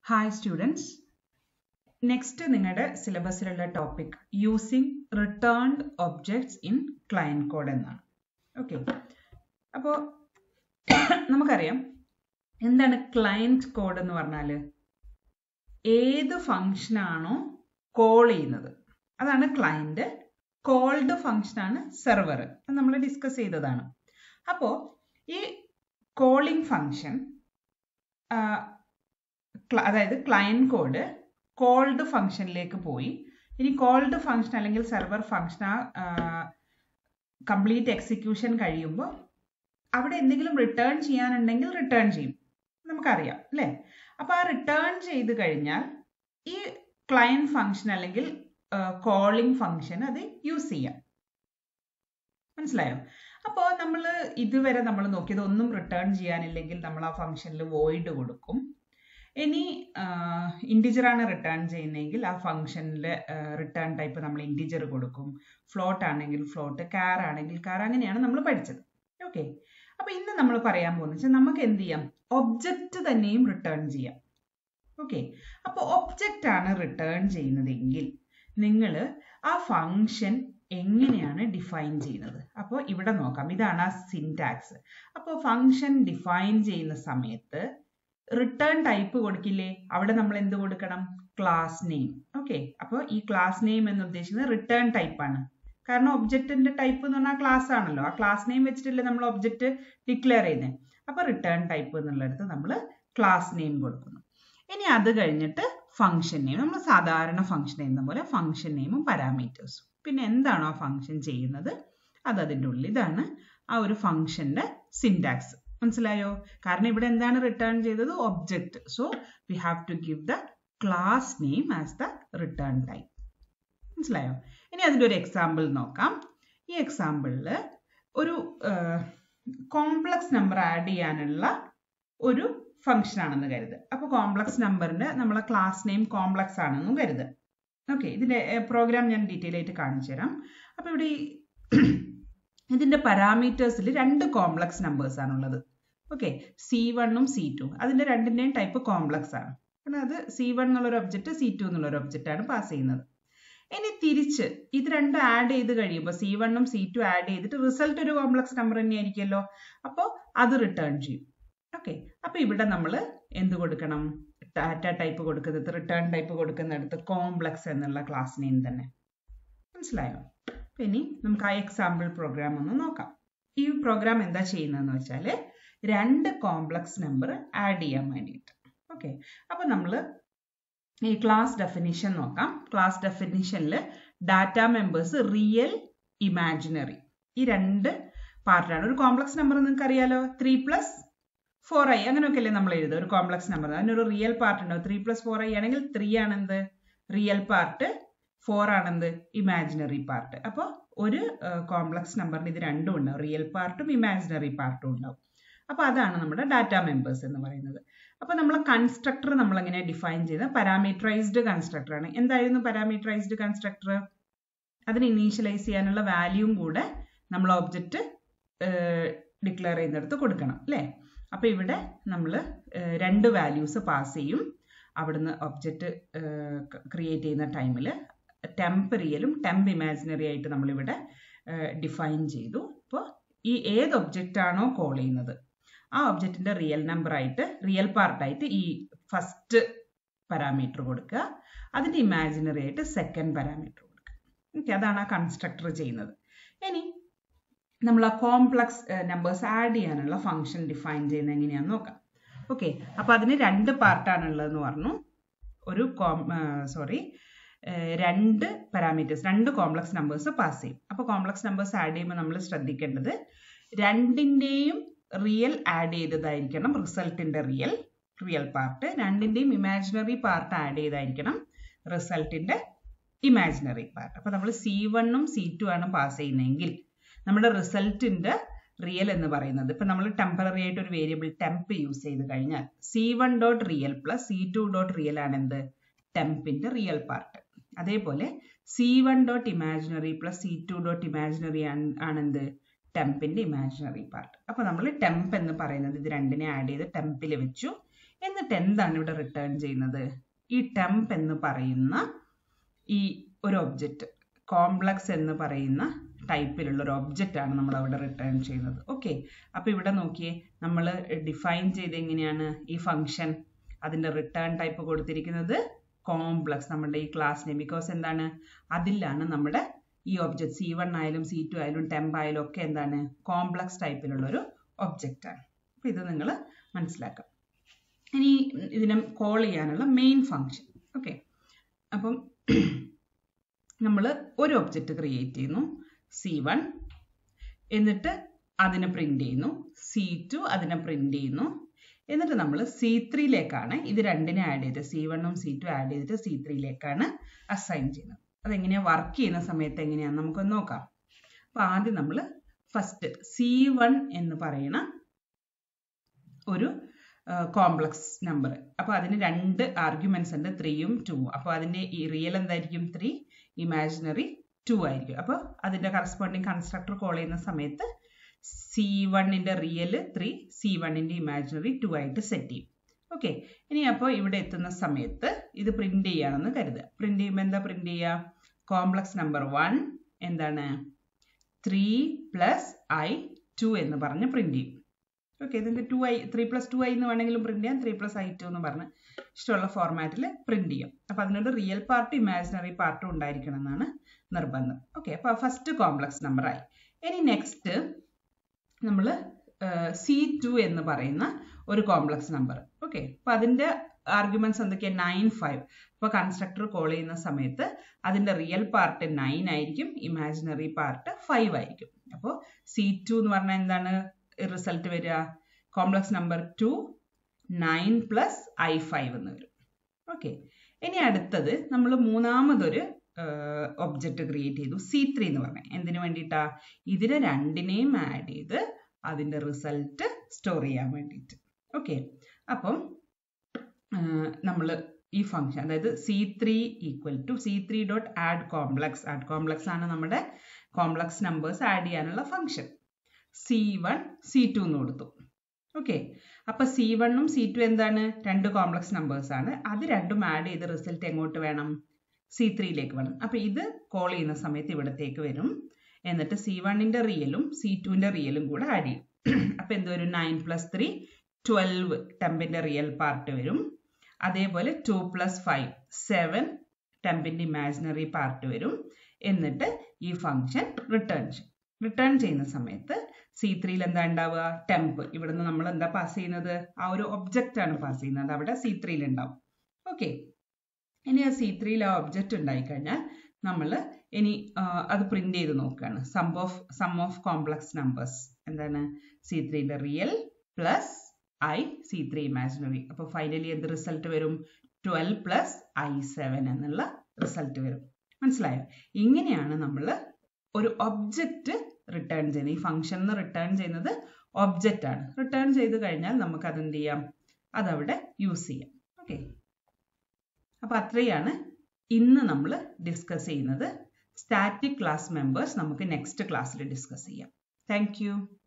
hi students next നിങ്ങളുടെ സിലബസിലുള്ള topic using returned objects in client code എന്നാണ് okay അപ്പോൾ നമുക്കറിയാം എന്താണ് ക്ലയൻറ്റ് കോഡ് എന്ന് പറഞ്ഞാൽ ഏത് ഫങ്ഷനാണോ കോൾ ചെയ്യുന്നത് അതാണ് ക്ലയൻറ്റ് കോൾഡ് ഫങ്ഷനാണ് സെർവർ നമ്മൾ ഡിസ്കസ് ചെയ്തതാണ് അപ്പോൾ ഈ കോളിംഗ് ഫങ്ഷൻ അതായത് ക്ലയൻറ്റ് കോഡ് കോൾഡ് ഫംഗ്ഷനിലേക്ക് പോയി ഇനി കോൾഡ് ഫംഗ്ഷൻ അല്ലെങ്കിൽ സെർവർ ഫംഗ്ഷൻ ആ കംപ്ലീറ്റ് എക്സിക്യൂഷൻ കഴിയുമ്പോൾ അവിടെ എന്തെങ്കിലും റിട്ടേൺ ചെയ്യാനുണ്ടെങ്കിൽ റിട്ടേൺ ചെയ്യും നമുക്കറിയാം അല്ലേ അപ്പോൾ ആ റിട്ടേൺ ചെയ്ത് കഴിഞ്ഞാൽ ഈ ക്ലയൻറ്റ് ഫംഗ്ഷൻ അല്ലെങ്കിൽ കോളിംഗ് ഫംഗ്ഷൻ അത് യൂസ് ചെയ്യാം മനസ്സിലായോ അപ്പോൾ നമ്മൾ ഇതുവരെ നമ്മൾ നോക്കിയത് ഒന്നും റിട്ടേൺ ചെയ്യാനില്ലെങ്കിൽ നമ്മൾ ആ ഫംഗ്ഷനിൽ വോയിഡ് കൊടുക്കും ഇനി ഇൻഡിജർ ആണ് റിട്ടേൺ ചെയ്യുന്നതെങ്കിൽ ആ ഫംഗ്ഷനിൽ റിട്ടേൺ ടൈപ്പ് നമ്മൾ ഇൻഡിജർ കൊടുക്കും ഫ്ലോട്ട് ആണെങ്കിൽ ഫ്ലോട്ട് കാർ ആണെങ്കിൽ കാർ അങ്ങനെയാണ് നമ്മൾ പഠിച്ചത് ഓക്കെ അപ്പൊ ഇന്ന് നമ്മൾ പറയാൻ പോകുന്നത് വെച്ചാൽ നമുക്ക് എന്ത് ചെയ്യാം ഒബ്ജക്റ്റ് തന്നെയും റിട്ടേൺ ചെയ്യാം ഓക്കെ അപ്പോൾ ഒബ്ജക്റ്റ് ആണ് റിട്ടേൺ ചെയ്യുന്നതെങ്കിൽ നിങ്ങൾ ആ ഫംഗ്ഷൻ എങ്ങനെയാണ് ഡിഫൈൻ ചെയ്യുന്നത് അപ്പോൾ ഇവിടെ നോക്കാം ഇതാണ് ആ സിൻടാക്സ് അപ്പോൾ ഫംഗ്ഷൻ ഡിഫൈൻ ചെയ്യുന്ന സമയത്ത് റിട്ടേൺ ടൈപ്പ് കൊടുക്കില്ലേ അവിടെ നമ്മൾ എന്ത് കൊടുക്കണം ക്ലാസ് നെയിം ഓക്കെ അപ്പോൾ ഈ ക്ലാസ് നെയിം എന്ന് ഉദ്ദേശിക്കുന്നത് റിട്ടേൺ ടൈപ്പ് ആണ് കാരണം ഒബ്ജക്റ്റിന്റെ ടൈപ്പ് എന്ന് പറഞ്ഞാൽ ക്ലാസ് ആണല്ലോ ആ ക്ലാസ് നെയിം വെച്ചിട്ടല്ലേ നമ്മൾ ഒബ്ജക്റ്റ് ഡിക്ലെയർ ചെയ്യുന്നത് അപ്പോൾ റിട്ടേൺ ടൈപ്പ് എന്നുള്ളിടത്ത് നമ്മൾ ക്ലാസ് നെയിം കൊടുക്കുന്നു ഇനി അത് കഴിഞ്ഞിട്ട് ഫംഗ്ഷൻ നെയിം നമ്മൾ സാധാരണ ഫംഗ്ഷൻ എഴുതുന്ന പോലെ ഫംഗ്ഷൻ നെയിമും പാരാമീറ്റേഴ്സും പിന്നെ എന്താണോ ആ ഫംഗ്ഷൻ ചെയ്യുന്നത് അത് അതിൻ്റെ ഉള്ളിൽ ഇതാണ് ആ ഒരു ഫംഗ്ഷന്റെ സിൻടാക്സ് മനസ്സിലായോ കാരണം ഇവിടെ എന്താണ് റിട്ടേൺ ചെയ്തത് object so we have to give the class name as the return type മനസ്സിലായോ ഇനി അതിൻ്റെ ഒരു എക്സാമ്പിൾ നോക്കാം ഈ എക്സാമ്പിളിൽ ഒരു കോംപ്ലക്സ് നമ്പർ ആഡ് ചെയ്യാനുള്ള ഒരു ഫംഗ്ഷൻ ആണെന്ന് കരുത് അപ്പോൾ കോംപ്ലക്സ് നമ്പറിന്റെ നമ്മളെ ക്ലാസ് നെയിം കോംപ്ലക്സ് ആണെന്നും കരുത് ഓക്കെ ഇതിന്റെ പ്രോഗ്രാം ഞാൻ ഡീറ്റെയിൽ ആയിട്ട് കാണിച്ചു തരാം അപ്പോൾ ഇവിടെ ഇതിന്റെ പാരാമീറ്റേഴ്സിൽ രണ്ട് കോംപ്ലക്സ് നമ്പേഴ്സ് ആണുള്ളത് ഓക്കെ സി വണ്ണും സി ടു അതിന്റെ രണ്ടിന്റെയും ടൈപ്പ് കോംപ്ലക്സ് ആണ് കാരണം അത് സി വൺ എന്നുള്ളൊരു ഒബ്ജക്റ്റ് സി ടു എന്നുള്ളൊരു ഒബ്ജക്റ്റ് ആണ് പാസ് ചെയ്യുന്നത് ഇനി തിരിച്ച് ഇത് രണ്ട് ആഡ് ചെയ്ത് കഴിയുമ്പോൾ സി വണ്ണും സി ടു ആഡ് ചെയ്തിട്ട് റിസൾട്ട് ഒരു കോംപ്ലക്സ് നമ്പർ തന്നെയായിരിക്കുമല്ലോ അപ്പോൾ അത് റിട്ടേൺ ചെയ്യും ഓക്കെ അപ്പൊ ഇവിടെ നമ്മൾ എന്ത് കൊടുക്കണം ഡാറ്റ ടൈപ്പ് കൊടുക്കുന്നത് റിട്ടേൺ ടൈപ്പ് കൊടുക്കുന്നിടത്ത് കോംപ്ലക്സ് എന്നുള്ള ക്ലാസ് നെയിം തന്നെ മനസ്സിലായോ ഇനി നമുക്ക് ആ എക്സാമ്പിൾ പ്രോഗ്രാം ഒന്ന് നോക്കാം ഈ പ്രോഗ്രാം എന്താ ചെയ്യുന്നതെന്ന് വെച്ചാൽ രണ്ട് കോംപ്ലക്സ് നമ്പർ ആഡ് ചെയ്യാൻ വേണ്ടിയിട്ട് ഓക്കെ അപ്പൊ നമ്മൾ ഈ ക്ലാസ് ഡെഫിനിഷൻ നോക്കാം ക്ലാസ് ഡെഫിനിഷനിൽ ഡാറ്റ മെമ്പേഴ്സ് റിയൽ ഇമാജിനറി ഈ രണ്ട് പാർട്ടാണ് ഒരു കോംപ്ലക്സ് നമ്പർ നിങ്ങൾക്ക് അറിയാലോ ത്രീ പ്ലസ് ഫോർ ഐ അങ്ങനെയൊക്കെ അല്ലേ നമ്മൾ എഴുതുക ഒരു കോംപ്ലക്സ് നമ്പർ അതിനൊരു റിയൽ പാർട്ട് ഉണ്ടാവും ത്രീ പ്ലസ് ഫോർ ഐ ആണെങ്കിൽ ത്രീ ആണെന്ത് റിയൽ പാർട്ട് ഫോർ ആണെന്ത് ഇമാജിനറി പാർട്ട് അപ്പോൾ ഒരു കോംപ്ലക്സ് നമ്പറിന് ഇത് രണ്ടും ഉണ്ടാവും റിയൽ പാർട്ടും ഇമാജിനറി പാർട്ടും ഉണ്ടാവും അപ്പോൾ അതാണ് നമ്മുടെ ഡാറ്റ മെമ്പേഴ്സ് എന്ന് പറയുന്നത് അപ്പോൾ നമ്മൾ കൺസ്ട്രക്ടർ നമ്മൾ എങ്ങനെ ഡിഫൈൻ ചെയ്ത പാരാമീറ്ററൈസ്ഡ് കൺസ്ട്രക്ടർ ആണ് എന്തായിരുന്നു പാരാമീറ്ററൈസ്ഡ് കൺസ്ട്രക്ടർ അതിന് ഇനീഷ്യലൈസ് ചെയ്യാനുള്ള വാല്യൂം കൂടെ നമ്മൾ ഒബ്ജക്റ്റ് ഡിക്ലെയർ ചെയ്യുന്നിടത്ത് കൊടുക്കണം അല്ലേ അപ്പോൾ ഇവിടെ നമ്മൾ രണ്ട് വാല്യൂസ് പാസ് ചെയ്യും അവിടുന്ന് ഒബ്ജക്റ്റ് ക്രിയേറ്റ് ചെയ്യുന്ന ടൈമിൽ ടെമ്പ് റിയലും ടെമ്പ് ഇമാജിനറി ആയിട്ട് നമ്മളിവിടെ ഡിഫൈൻ ചെയ്തു അപ്പോൾ ഈ ഏത് ഒബ്ജക്റ്റ് ആണോ കോൾ ചെയ്യുന്നത് ആ ഒബ്ജക്റ്റിന്റെ റിയൽ നമ്പർ ആയിട്ട് റിയൽ പാർട്ടായിട്ട് ഈ ഫസ്റ്റ് പാരാമീറ്റർ കൊടുക്കുക അതിന്റെ ഇമാജിനറി ആയിട്ട് സെക്കൻഡ് പാരാമീറ്റർ കൊടുക്കുക ഓക്കെ അതാണ് ആ കൺസ്ട്രക്ടർ ചെയ്യുന്നത് ഇനി നമ്മൾ ആ കോംപ്ലക്സ് നമ്പേഴ്സ് ആഡ് ചെയ്യാനുള്ള ഫംഗ്ഷൻ ഡിഫൈൻ ചെയ്യുന്നത് എങ്ങനെയാണെന്ന് നോക്കാം ഓക്കെ അപ്പോൾ അതിന് രണ്ട് പാർട്ടാണുള്ളതെന്ന് പറഞ്ഞു ഒരു കോം സോറി രണ്ട് പാരാമീറ്റേഴ്സ് രണ്ട് കോംപ്ലക്സ് നമ്പേഴ്സ് പാസ് ചെയ്യും അപ്പോൾ കോംപ്ലക്സ് നമ്പേഴ്സ് ആഡ് ചെയ്യുമ്പോൾ നമ്മൾ ശ്രദ്ധിക്കേണ്ടത് രണ്ടിൻ്റെയും റിയൽ ആഡ് ചെയ്തതായിരിക്കണം റിസൾട്ടിൻ്റെ റിയൽ റിയൽ പാർട്ട് രണ്ടിൻ്റെയും ഇമാജിനറി പാർട്ട് ആഡ് ചെയ്തായിരിക്കണം റിസൾട്ടിൻ്റെ ഇമാജിനറി പാർട്ട് അപ്പോൾ നമ്മൾ സി വണ്ണും സി ടു ആണ് പാസ് ചെയ്യുന്നതെങ്കിൽ നമ്മുടെ റിസൾട്ടിന്റെ റിയൽ എന്ന് പറയുന്നത് ഇപ്പൊ നമ്മൾ ടെമ്പററി ആയിട്ട് ഒരു വേരിയബിൾ ടെമ്പ് യൂസ് ചെയ്ത് കഴിഞ്ഞാൽ C one dot real plus C two dot real ആണ് എന്ത് ടെമ്പിന്റെ റിയൽ പാർട്ട് അതേപോലെ C one dot imaginary plus C two dot imaginary ആണെന്ത് ടെമ്പിന്റെ ഇമാജിനറി പാർട്ട് അപ്പൊ നമ്മൾ ടെമ്പ് എന്ന് പറയുന്നത് ഇത് രണ്ടിനെ ആഡ് ചെയ്ത് ടെമ്പിൽ വെച്ചു എന്നിട്ട് എന്താണ് ഇവിടെ റിട്ടേൺ ചെയ്യുന്നത് ഈ ടെംപ് എന്ന് പറയുന്ന ഈ ഒരു ഒബ്ജക്റ്റ് കോംപ്ലക്സ് എന്ന് പറയുന്ന ടൈപ്പിലുള്ള ഒരു ഒബ്ജക്റ്റ് ആണ് നമ്മൾ അവിടെ റിട്ടേൺ ചെയ്യുന്നത് ഓക്കെ അപ്പോൾ ഇവിടെ നോക്കിയേ നമ്മൾ ഡിഫൈൻ ചെയ്ത് എങ്ങനെയാണ് ഈ ഫംഗ്ഷൻ അതിൻ്റെ റിട്ടേൺ ടൈപ്പ് കൊടുത്തിരിക്കുന്നത് കോംപ്ലക്സ് നമ്മുടെ ഈ ക്ലാസ്സിനെ ബിക്കോസ് എന്താണ് അതിലാണ് നമ്മുടെ ഈ ഒബ്ജക്റ്റ് സി വൺ ആയാലും സി ടു ആയാലും ടെമ്പ് ആയാലും ഒക്കെ എന്താണ് കോംപ്ലക്സ് ടൈപ്പിലുള്ള ഒരു ഒബ്ജക്റ്റ് ആണ് അപ്പോൾ ഇത് നിങ്ങൾ മനസ്സിലാക്കാം ഇനി ഇതിനെ കോൾ ചെയ്യാനുള്ള മെയിൻ ഫങ്ഷൻ ഓക്കെ അപ്പം നമ്മൾ ഒരു ഒബ്ജക്റ്റ് ക്രിയേറ്റ് ചെയ്യുന്നു സി വൺ എന്നിട്ട് അതിനെ പ്രിന്റ് ചെയ്യുന്നു സി ടു അതിനെ പ്രിന്റ് ചെയ്യുന്നു എന്നിട്ട് നമ്മൾ സി ത്രീയിലേക്കാണ് ഇത് രണ്ടിനെ ആഡ് ചെയ്ത് സി വണ്ണും സി ടു ആഡ് ചെയ്തിട്ട് സി ത്രീയിലേക്കാണ് അസൈൻ ചെയ്യുന്നത് അതെങ്ങനെയാണ് വർക്ക് ചെയ്യുന്ന സമയത്ത് എങ്ങനെയാന്ന് നമുക്കൊന്ന് നോക്കാം അപ്പോൾ ആദ്യം നമ്മൾ ഫസ്റ്റ് സി വൺ എന്ന് പറയുന്ന ഒരു കോംപ്ലക്സ് നമ്പർ അപ്പോൾ അതിന് രണ്ട് ആർഗ്യുമെന്റ്സ് ഉണ്ട് ത്രീയും ടൂവും അപ്പോൾ അതിൻ്റെ ഈ റിയൽ എന്തായിരിക്കും ത്രീ ഇമാജിനറി ടു ആയിരിക്കും അപ്പോൾ അതിൻ്റെ കറസ്പോണ്ടിങ് കൺസ്ട്രക്ടർ കോൾ ചെയ്യുന്ന സമയത്ത് സി വണ്ണിൻ്റെ റിയൽ ത്രീ സി വണ്ണിൻ്റെ ഇമാജിനറി ടു ആയിട്ട് സെറ്റ് ചെയ്യും ഓക്കെ ഇനി അപ്പോൾ ഇവിടെ എത്തുന്ന സമയത്ത് ഇത് പ്രിന്റ് ചെയ്യുകയാണെന്ന് കരുതുക പ്രിന്റ് ചെയ്യുമ്പോൾ എന്താ പ്രിന്റ് ചെയ്യുക കോംപ്ലക്സ് നമ്പർ വൺ എന്താണ് ത്രീ പ്ലസ് ഐ ടു എന്ന് പറഞ്ഞ് പ്രിന്റ് ചെയ്യും ഓക്കെ ഇതിൻ്റെ two I three plus two I എന്ന് വേണമെങ്കിലും പ്രിന്റ് ചെയ്യാം ത്രീ പ്ലസ് ഐ ടു എന്ന് പറഞ്ഞ് ഇഷ്ടമുള്ള ഫോർമാറ്റിൽ പ്രിന്റ് ചെയ്യും അപ്പോൾ അതിനൊരു റിയൽ പാർട്ടും ഇമാജിനറി പാർട്ടും ഉണ്ടായിരിക്കണം എന്നാണ് നിർബന്ധം ഓക്കെ അപ്പോൾ ഫസ്റ്റ് കോംപ്ലക്സ് നമ്പർ ആയി ഇനി നെക്സ്റ്റ് നമ്മൾ സി ടു എന്ന് പറയുന്ന ഒരു കോംപ്ലക്സ് നമ്പർ ഓക്കെ അപ്പോൾ അതിൻ്റെ ആർഗ്യുമെന്റ്സ് എന്തൊക്കെയാണ് നയൻ ഫൈവ് അപ്പോൾ കൺസ്ട്രക്ടർ കോൾ ചെയ്യുന്ന സമയത്ത് അതിൻ്റെ റിയൽ പാർട്ട് നയൻ ആയിരിക്കും ഇമാജിനറി പാർട്ട് ഫൈവ് ആയിരിക്കും അപ്പോൾ സി ടു എന്ന് പറഞ്ഞാൽ എന്താണ് റിസൾട്ട് വരിക complex number two nine plus I five എന്ന് വരും ഓക്കെ ഇനി അടുത്തത് നമ്മൾ മൂന്നാമതൊരു ഒബ്ജക്റ്റ് ക്രിയേറ്റ് ചെയ്തു സി ത്രീ എന്ന് പറഞ്ഞാൽ എന്തിനു വേണ്ടിയിട്ടാ ഇതിനെ രണ്ടിനെയും ആഡ് ചെയ്ത് അതിൻ്റെ റിസൾട്ട് സ്റ്റോർ ചെയ്യാൻ വേണ്ടിയിട്ട് ഓക്കെ അപ്പം നമ്മൾ ഈ ഫംഗ്ഷൻ അതായത് C three equal to C three dot add complex add complex ആണ് നമ്മുടെ കോംപ്ലക്സ് നമ്പേഴ്സ് ആഡ് ചെയ്യാനുള്ള function C one C two എന്ന് കൊടുത്തു ഓക്കെ അപ്പൊ സി വണ്ണും സി ടു എന്താണ് രണ്ട് കോംപ്ലക്സ് നമ്പേഴ്സ് ആണ് അത് രണ്ടും ആഡ് ചെയ്ത് റിസൾട്ട് എങ്ങോട്ട് വേണം സി ത്രീയിലേക്ക് വേണം അപ്പൊ ഇത് കോൾ ചെയ്യുന്ന സമയത്ത് ഇവിടത്തേക്ക് വരും എന്നിട്ട് സി വണ്ണിന്റെ റിയലും സി ടുവിന്റെ റിയലും കൂടെ ആഡ് ചെയ്യും അപ്പൊ എന്ത് വരും നയൻ പ്ലസ് ത്രീ ട്വൽവ് ടെമ്പിന്റെ റിയൽ പാർട്ട് വരും അതേപോലെ ടു പ്ലസ് ഫൈവ് സെവൻ ടെമ്പിന്റെ ഇമാജിനറി പാർട്ട് വരും എന്നിട്ട് ഈ ഫംഗ്ഷൻ റിട്ടേൺ ചെയ്യും റിട്ടേൺ ചെയ്യുന്ന സമയത്ത് സി ത്രീയിൽ എന്താ ഉണ്ടാവുക ടെമ്പ് ഇവിടുന്ന് നമ്മൾ എന്താ പാസ് ചെയ്യുന്നത് ആ ഒരു ഒബ്ജക്റ്റ് ആണ് പാസ് ചെയ്യുന്നത് അവിടെ സി ത്രീയിൽ ഉണ്ടാവും ഓക്കെ ഇനി ആ സി ത്രീയിൽ ആ ഒബ്ജക്റ്റ് ഉണ്ടായിക്കഴിഞ്ഞാൽ നമ്മൾ ഇനി അത് പ്രിന്റ് ചെയ്ത് നോക്കുകയാണ് sum of sum of complex numbers എന്താണ് സി ത്രീയുടെ real plus I C three imaginary അപ്പോൾ ഫൈനലി എന്ത് റിസൾട്ട് വരും ട്വൽവ് പ്ലസ് ഐ സെവൻ എന്നുള്ള റിസൾട്ട് വരും മനസ്സിലായോ ഇങ്ങനെയാണ് നമ്മൾ ഒരു ഒബ്ജക്റ്റ് റിട്ടേൺ ചെയ്യുന്നത് ഈ ഫംഗ്ഷനിൽ റിട്ടേൺ ചെയ്യുന്നത് ഒബ്ജക്റ്റ് ആണ് റിട്ടേൺ ചെയ്ത് കഴിഞ്ഞാൽ നമുക്ക് അത് എന്ത് ചെയ്യാം അതവിടെ യൂസ് ചെയ്യാം ഓക്കെ അപ്പൊ അത്രയാണ് ഇന്ന് നമ്മൾ ഡിസ്കസ് ചെയ്യുന്നത് സ്റ്റാറ്റിക് ക്ലാസ് മെമ്പേഴ്സ് നമുക്ക് നെക്സ്റ്റ് ക്ലാസ്സിൽ ഡിസ്കസ് ചെയ്യാം താങ്ക്